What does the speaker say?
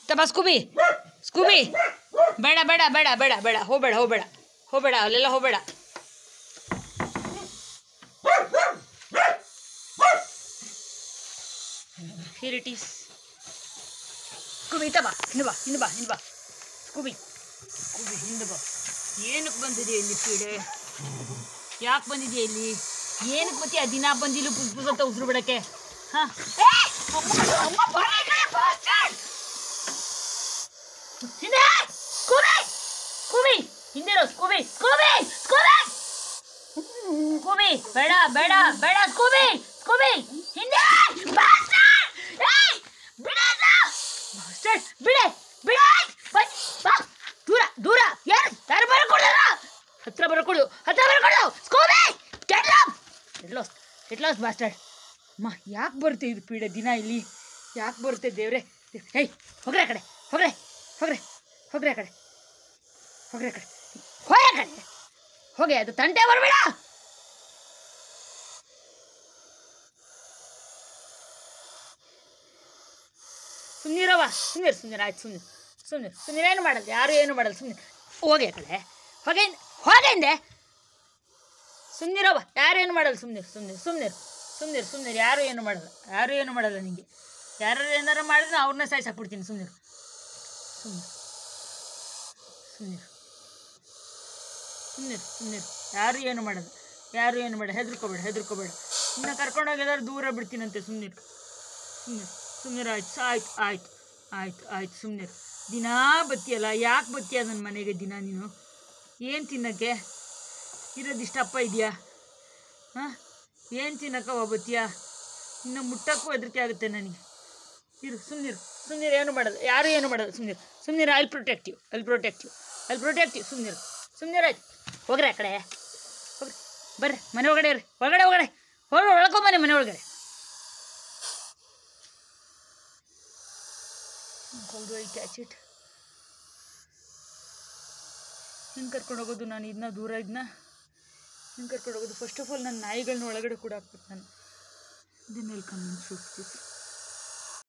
ತಮ್ಮ Scooby Scooby ಬೇಡ ಬೇಡ ಬೇಡ ಬೇಡ ಬೇಡ ಹೋಗಬೇಡ ಹೋಗಬೇಡ ಹೋಗಬೇಡ ಅಲ್ಲೆಲ್ಲ ಹೋಗಬೇಡ ಹಿರ್ ಇಟ್ ಈಸ್ ಸ್ಕೂಬಿ ತಬಾ ಹಿಂದೆ ಬಾ ಹಿಂದೆ ಬಾ ಹಿಂದೆ ಬಾ ಸ್ಕೂಬಿ ಸ್ಕೂಬಿ ಹಿಂದೆ ಬಾ ಏನಕ್ಕೆ ಬಂದಿದೆ ಇಲ್ಲಿ ಪೀಡೆ ಯಾಕೆ ಬಂದಿದೆಯಾ ಇಲ್ಲಿ ಏನಕ್ಕೆ ಬತ್ತೀಯ ದಿನ ಬಂದಿಲ್ಲ ಪುಸ್ ಪುಸ್ ಅಂತ ಉಸಿರು ಬಿಡಕ್ಕೆ ಹಾಂ ಹಿಂದೆ ಸ್ಕೂಬಿ ಸ್ಕೂಬಿ ಹಿಂದೆ ಇರೋ ಸ್ಕೂಬಿ ಸ್ಕೂಬಿ ಸ್ಕೂಬಿ ಸ್ಕೂಬಿ ಬೇಡ ಬೇಡ ಬೇಡ ಸ್ಕೂಬಿ ಸ್ಕೂಬಿ ಹಿಂದೆ bastard! ಏಯ್! ಬಿಡು ಅದು! bastard! ಬಿಡೆ ಬಿಡೆ ಬನ್ನಿ, ಬಾ ದೂರ ದೂರ ಯಾರು ಯಾರು ಬರಕೊಡಲ್ಲ ಹತ್ರ ಬರಕೊಡು ಹತ್ರ ಬರಕೊಡು Scooby get lost get lost get lost bastard ಅಮ್ಮ ಯಾಕೆ ಬರುತ್ತೆ ಇದು ಪೀಡೆ ದಿನ ಇಲ್ಲಿ ಯಾಕೆ ಬರುತ್ತೆ ದೇವ್ರೆ ಹೇಯ್ ಹೋಗ್ರೆ ಆ ಕಡೆ ಹೋಗ್ರೆ ಹೋಗ್ರೆ ಹೋಗ್ರೆ ಆ ಕಡೆ ಹೋಗ್ರೆ ಆ ಕಡೆ ಹೋಗ್ರೆ ಆ ಕಡೆ ಹೋಗಿ ಅದು ತಂಟೆ ಬರಬೇಡ ಸುಮ್ಮನಿರವ ಸುಮ್ಮನೆ ಸುಮ್ಮನೆ ಆಯ್ತು ಸುಮ್ಮನೆ ಸುಮ್ಮನೆ ಸುಮ್ಮನೆ ಏನು ಮಾಡಲ್ಲ ಯಾರು ಏನು ಮಾಡಲ್ಲ ಸುಮ್ಮನೆ ಹೋಗಿ ಆ ಕಡೆ ಹೋಗೆ ಹೋಗೆ ಹಿಂದೆ ಸುಮ್ಮನಿರವ ಯಾರು ಏನು ಮಾಡಲ್ಲ ಸುಮ್ಮನೆ ಸುಮ್ಮನೆ ಸುಮ್ಮನೆ ಸುಮ್ಮನೆ ಸುಮ್ಮನೆ ಯಾರು ಏನು ಮಾಡಲ್ಲ ಯಾರು ಏನು ಮಾಡಲ್ಲ ನಿಮಗೆ ಯಾರು ಏನಾರು ಮಾಡಿದ್ರೆ ಅವ್ರನ್ನ ಸಾಯಿಸಾಕ್ಬಿಡ್ತೀನಿ ಸುಮ್ಮನೆ ಸುಮ್ಮನೆ ಸುಮ್ಮನೆ ಸುಮ್ಮನೆ ಸುಮ್ಮನೆ ಯಾರು ಏನು ಮಾಡಲ್ಲ ಯಾರು ಏನು ಬೇಡ ಹೆದರ್ಕೋಬೇಡ ಹೆದರ್ಕೋಬೇಡ ಇನ್ನು ಕರ್ಕೊಂಡೋಗಿ ಎಲ್ಲರೂ ದೂರ ಬಿಡ್ತೀನಂತೆ ಸುಮ್ಮನೆ ಸುಮ್ಮನೆ ಸುಮ್ಮನೆ ಆಯ್ತು ಆಯ್ತು ಆಯ್ತು ಆಯ್ತು ಆಯ್ತು ಸುಮ್ಮನೆ ದಿನಾ ಬತ್ತೀಯಲ್ಲ ಯಾಕೆ ಬತ್ತೀಯ ನನ್ನ ಮನೆಗೆ ದಿನ ನೀನು ಏನು ತಿನ್ನಕ್ಕೆ ಇರೋದಿಷ್ಟಪ್ಪ ಇದೆಯಾ ಹಾಂ ಏನು ತಿನ್ನಕ್ಕವ ಬತ್ತೀಯಾ ಇನ್ನು ಮುಟ್ಟಕ್ಕೂ ಹೆದರಿಕೆ ಆಗುತ್ತೆ ನನಗೆ ಇರು ಸುಮ್ಮನಿರು ಸುಮ್ಮನಿರು ಏನು ಮಾಡಲ್ಲ ಯಾರು ಏನು ಮಾಡಲ್ಲ ಸುಮ್ಮನಿರು ಸುಮ್ಮನಿರು I'll protective I'll protective I'll protective ಸುಮ್ಮನಿರು ಸುಮ್ಮನಿರು ಆಯ್ತು ಹೋಗ್ರಿ ಆ ಕಡೆ ಹೋಗ್ರಿ ಬರ್ರಿ ಮನೆ ಒಳಗಡೆ ಇರ್ರಿ ಒಳಗಡೆ ಒಳಗಡೆ ಹೋಗಿ ಒಳ್ಕೊಂಬನ್ನಿ ಮನೆ ಒಳಗಡೆ ಹೌದು ಐ ಕ್ಯಾಚ್ ಇಟ್ ಹೆಂಗೆ ಕರ್ಕೊಂಡು ಹೋಗೋದು ನಾನು ಇದನ್ನ ದೂರ ಇದನ್ನ ಹೆಂಗೆ ಕರ್ಕೊಂಡು ಹೋಗೋದು ಫಸ್ಟ್ ಆಫ್ ಆಲ್ ನನ್ನ ನಾಯಿಗಳನ್ನ ಒಳಗಡೆ ಕೂಡ ಹಾಕ್ಬೇಕು ನಾನು ದಿನ ಕಮ್ ಇನ್ ದಿಸ್